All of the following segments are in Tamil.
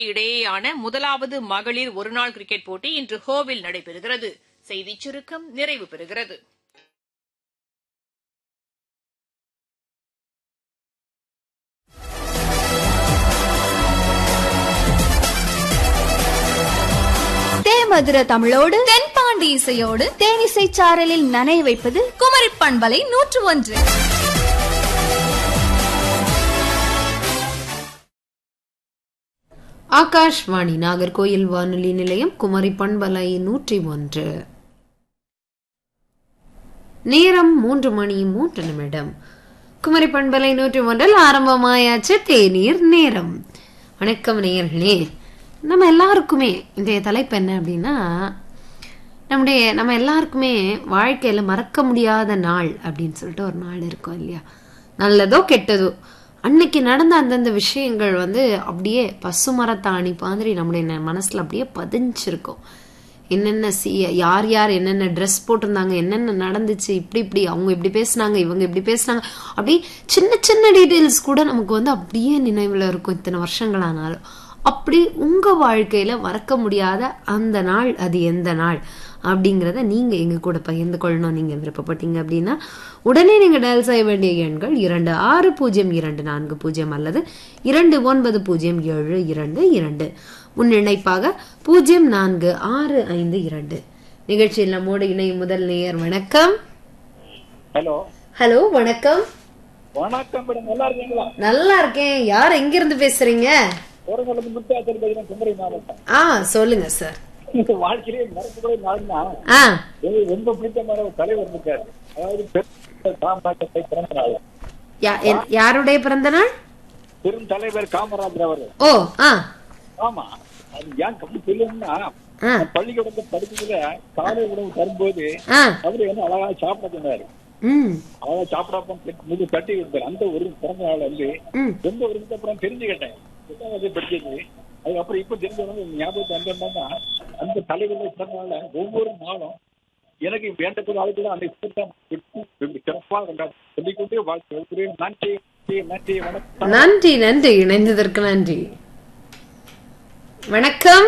இடையேயான முதலாவது மகளிர் ஒருநாள் கிரிக்கெட் போட்டி இன்று ஹோவில் நடைபெறுகிறது செய்திச் சுருக்கம் நிறைவு பெறுகிறது தேமதுர தமிழோடு தென்பாண்டி இசையோடு தேனிசை சாரலில் நனைய வைப்பது குமரி பண்பலை நூற்று ஒன்று ஆகாஷ்வாணி நாகர்கோயில் வானொலி நிலையம் குமரி பண்பலை நூற்றி ஒன்று நேரம் மூன்று மணி மூன்று நிமிடம் குமரி பண்பலை நூற்றி ஒன்றில் ஆரம்பமாயாச்சு தேநீர் நேரம் வணக்கம் நேயர்களே நம்ம எல்லாருக்குமே இன்றைய தலைப்பு என்ன அப்படின்னா நம்முடைய நம்ம எல்லாருக்குமே வாழ்க்கையில மறக்க முடியாத நாள் அப்படின்னு சொல்லிட்டு ஒரு நாள் இருக்கும் இல்லையா நல்லதோ கெட்டதோ அன்னைக்கு நடந்த அந்தந்த விஷயங்கள் வந்து அப்படியே பசுமரத்தாணி மாதிரி நம்முடைய ந- மனசுல அப்படியே பதிஞ்சிருக்கும் என்னென்ன சி யார் யார் என்னென்ன ட்ரெஸ் போட்டிருந்தாங்க என்னென்ன நடந்துச்சு இப்படி இப்படி அவங்க இப்படி பேசுனாங்க இவங்க இப்படி பேசுனாங்க அப்படி சின்ன சின்ன டீட்டெயில்ஸ் கூட நமக்கு வந்து அப்படியே நினைவுல இருக்கும் இத்தனை வருஷங்களானாலும் அப்படி உங்க வாழ்க்கையில மறக்க முடியாத அந்த நாள் அது எந்த நாள் அப்படிங்கிறத நீங்க எங்க கூட பகிர்ந்து கொள்ளணும் நீங்க விருப்பப்பட்டீங்க அப்படின்னா உடனே நீங்க டயல் செய்ய வேண்டிய எண்கள் இரண்டு ஆறு பூஜ்ஜியம் இரண்டு நான்கு பூஜ்ஜியம் அல்லது இரண்டு ஒன்பது பூஜ்ஜியம் ஏழு இரண்டு இரண்டு முன்னிணைப்பாக பூஜ்ஜியம் நான்கு ஆறு ஐந்து இரண்டு நிகழ்ச்சியில் நம்மோடு இணையும் முதல் நேயர் வணக்கம் ஹலோ ஹலோ வணக்கம் வணக்கம் மேடம் நல்லா இருக்கீங்களா நல்லா இருக்கேன் யார் எங்க இருந்து பேசுறீங்க ஊரங்களுக்கு முத்தாச்சல் பகுதியில் குமரி மாவட்டம் ஆ சொல்லுங்க சார் இந்த வாழ்க்கையிலே மறக்கக்கூடிய நாள்னா ஆ எனக்கு ரொம்ப பிடித்தமான ஒரு தலைவர் இருக்காரு அதாவது பெரும் காமராஜரை பிறந்த நாள் யா- என்- யாருடைய பிறந்த நாள் பெரும் தலைவர் காமராஜர் அவர் ஓ ஆ ஆமா அது ஏன் அப்படி சொல்லணும்னா ஆ பள்ளிக்கூடத்தை படிக்கிறதுல காலை உணவு தரும்போது ஆ அவரு வந்து அழகா சாப்பிட சொன்னாரு ம் அழகா சாப்பிடாம முது தட்டி கொடுத்தாரு அந்த ஒரு பிறந்த நாள் வந்து ம் ரொம்ப வருஷத்துக்கு அப்புறம் தெரிஞ்சுக்கிட்டேன் எட்டாவது படிச்சது அதுக்கப்புறம் இப்ப தெரிஞ்சவங்க ஞாபகத்தை வந்தோம்னா அந்த தலைவர்கள் பிறந்தனால ஒவ்வொரு நாளும் எனக்கு வேண்டக்கூடிய ஆளுக்கு அந்த கூட்டம் சிறப்பாக கொண்டாடு சொல்லிக்கொண்டே வாழ்க்கை வைக்கிறேன். நன்றி நன்றி, நன்றி வணக்கம் நன்றி நன்றி இணைந்ததற்கு நன்றி வணக்கம்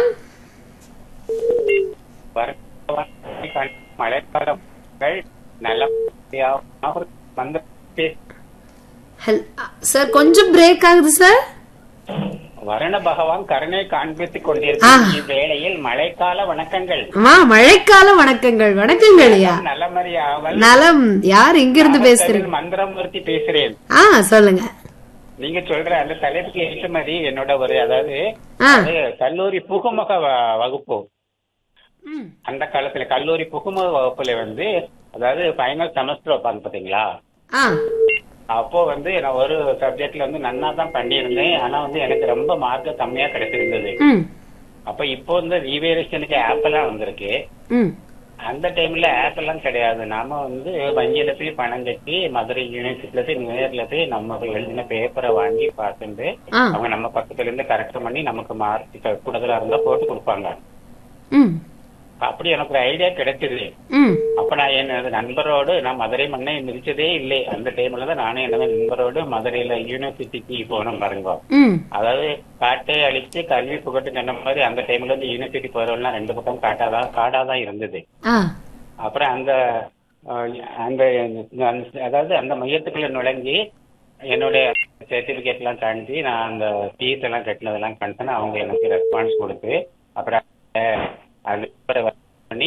மழைக்காலங்கள் நல்ல வந்து ஹெல் சார் கொஞ்சம் பிரேக் ஆகுது சார் வருண பகவான் கருணை காண்பித்துக் ஆ. கொண்டிருக்கும் இவ்வேளையில் மழைக்கால வணக்கங்கள் அம்மா மழைக்கால வணக்கங்கள் வணக்கங்கள் ஐயா நலமறியாவல் நலம் யார் எங்க இருந்து பேசுறீங்க மந்திரமூர்த்தி பேசுறேன் ஆ சொல்லுங்க நீங்க சொல்ற அந்த தலைப்புக்கு ஏற்ற மாதிரி என்னோட ஒரு அதாவது ஆ அது கல்லூரி புகுமுக வ- வகுப்பு ம், அந்த காலத்துல கல்லூரி புகுமுக வகுப்புல வந்து அதாவது ஃபைனல் செமஸ்டர் வைப்பாங்க பாத்தீங்களா ஆ அப்போ வந்து நான் ஒரு சப்ஜெக்ட்ல வந்து நன்னா தான் பண்ணியிருந்தேன் ஆனா வந்து எனக்கு ரொம்ப மார்க் கம்மியா கிடைச்சிருந்தது ம் அப்ப இப்போ வந்து ரீவேரியேஷனுக்கு ஆப் எல்லாம் வந்திருக்கு ம் அந்த டைம்ல ஆப் எல்லாம் கிடையாது நாம வந்து வங்கியில போய் பணம் கட்டி மதுரை யூனிவர்சிட்டில போய் நேர்ல போய் நம்ம எழுதின பேப்பரை வாங்கி பார்த்துட்டு ஆ அவங்க நம்ம பக்கத்துல இருந்து கரெக்ட் பண்ணி நமக்கு மார்க் கூடுதலா இருந்தா போட்டு கொடுப்பாங்க ம் அப்படி எனக்கு ஒரு ஐடியா கிடைச்சது ம் அப்ப நான் என்னோட நண்பரோடு நான் மதுரை மண்ணை மிதிச்சதே இல்லை அந்த டைம்ல தான் நானும் என்னோட நண்பரோடு மதுரையில யூனிவர்சிட்டிக்கு போனோம் பாருங்க ம் அதாவது காட்டை அழிச்சு கல்வி புகட்டு சொன்ன மாதிரி அந்த டைம்ல இருந்து யூனிவர்சிட்டி போறவங்க ரெண்டு பக்கம் காட்டாதான் காடாதான் இருந்தது ஆ அப்புறம் அந்த அஹ், அந்த அந்த- அதாவது அந்த மையத்துக்குள்ள நுழைஞ்சி என்னுடைய சர்டிபிகேட் எல்லாம் காணிச்சு நான் அந்த ஃபீஸ் எல்லாம் கட்டினதெல்லாம் காணிச்சேன் அவங்க எனக்கு ரெஸ்பான்ஸ் கொடுத்து அப்புறம் அஹ், அது பண்ணி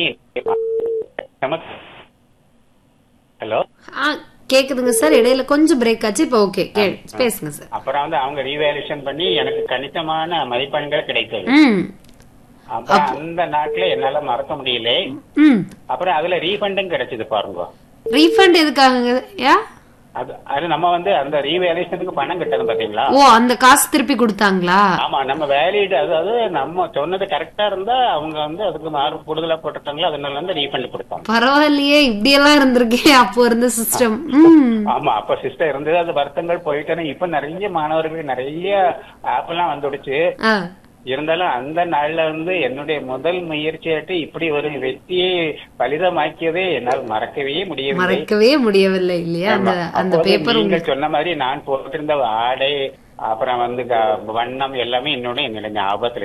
ஹலோ ஆ கேக்குதுங்க சார் இடையில கொஞ்சம் பிரேக் ஆச்சு இப்போ ஓகே கே பேசுங்க சார் அப்புறம் வந்து அவங்க ரீவேல்யூஷன் பண்ணி எனக்கு கணிசமான மதிப்பெண்கள் கிடைத்தது ம் அப்புறம் அந்த நாட்டுல என்னால மறக்க முடியல ம் அப்புறம் அதுல ரீஃபண்டும் கிடைச்சது பாருங்க ரீஃபண்ட் எதுக்காகங்க யா அது அது நம்ம வந்து அந்த ரீவேல்யூஷனுக்கு பணம் கட்டணும் பாத்தீங்களா ஓ அந்த காசு திருப்பி கொடுத்தாங்களா ஆமா நம்ம வேலிட் அதாவது நம்ம சொன்னது கரெக்டா இருந்தா அவங்க வந்து அதுக்கு மார்க் கூடுதலா போட்டுட்டாங்களோ அதனால வந்து ரீஃபண்ட் கொடுத்தாங்க பரவாயில்லையே இப்படி எல்லாம் இருந்திருக்கே அப்போ இருந்த சிஸ்டம் ம் ஆமா அப்ப சிஸ்டர் இருந்தது அது வருத்தங்கள் போயிட்டேன்னு இப்ப நிறைய மாணவர்கள் நிறைய ஆப் எல்லாம் வந்துடுச்சு ஆ இருந்தாலும் அந்த நாள்ல வந்து என்னுடைய முதல் முயற்சியாட்டு இப்படி ஒரு வெற்றியை பலிதமாக்கியதே என்னால் மறக்கவே முடியவில்லை மறக்கவே முடியவில்லை இல்லையா அந்த ஆமா. அந்த அப்போது பேப்பர் நீங்கள் சொன்ன மாதிரி நான் போட்டிருந்த ஆடை அப்புறம் வந்து க- வண்ணம் எல்லாமே இன்னொன்னு என்னோட ஞாபகத்துல